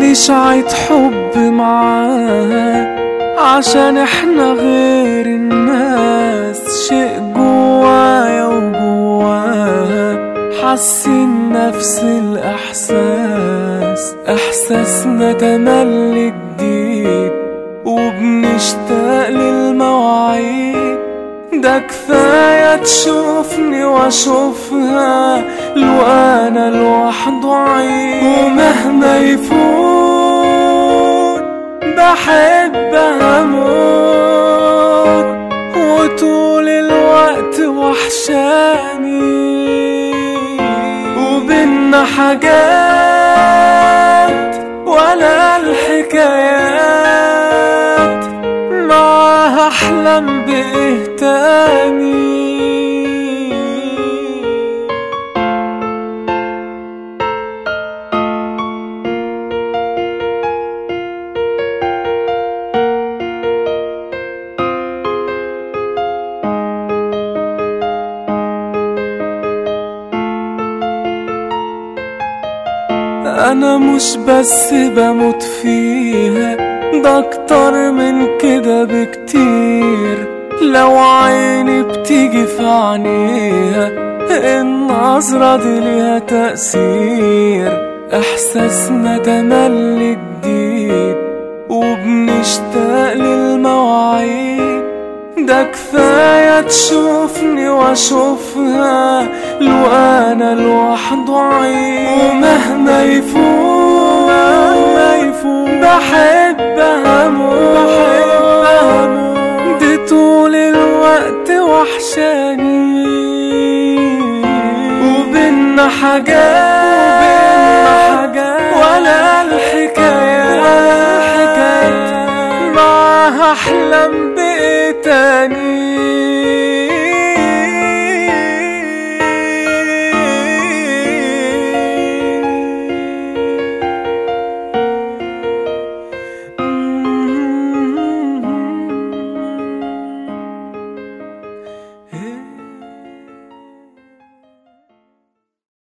ماليش عيد حب معاه عشان احنا غير الناس شيء جوايا وجواها حاسين نفس الإحساس إحساسنا تملي جديد وبنشتاق للمواعيد ده كفاية تشوفني واشوفها لو انا لوحده عيد ومهما يفوت بحب اموت وطول الوقت وحشاني وبينا حاجات ولا الحكايات معاها احلم بايه تاني انا مش بس بموت فيها ده اكتر من كده بكتير لو عيني بتيجي في عينيها النظرة دي ليها تأثير احساسنا تملي جديد وبنشتاق للمواعيد ده كفاية تشوفني واشوفها لو انا لوحده عيد ومهما يفوت مهما يفوت بحب هموت بحب هموت دي طول الوقت وحشاني وبينا حاجات ولا الحكايات معاها احلم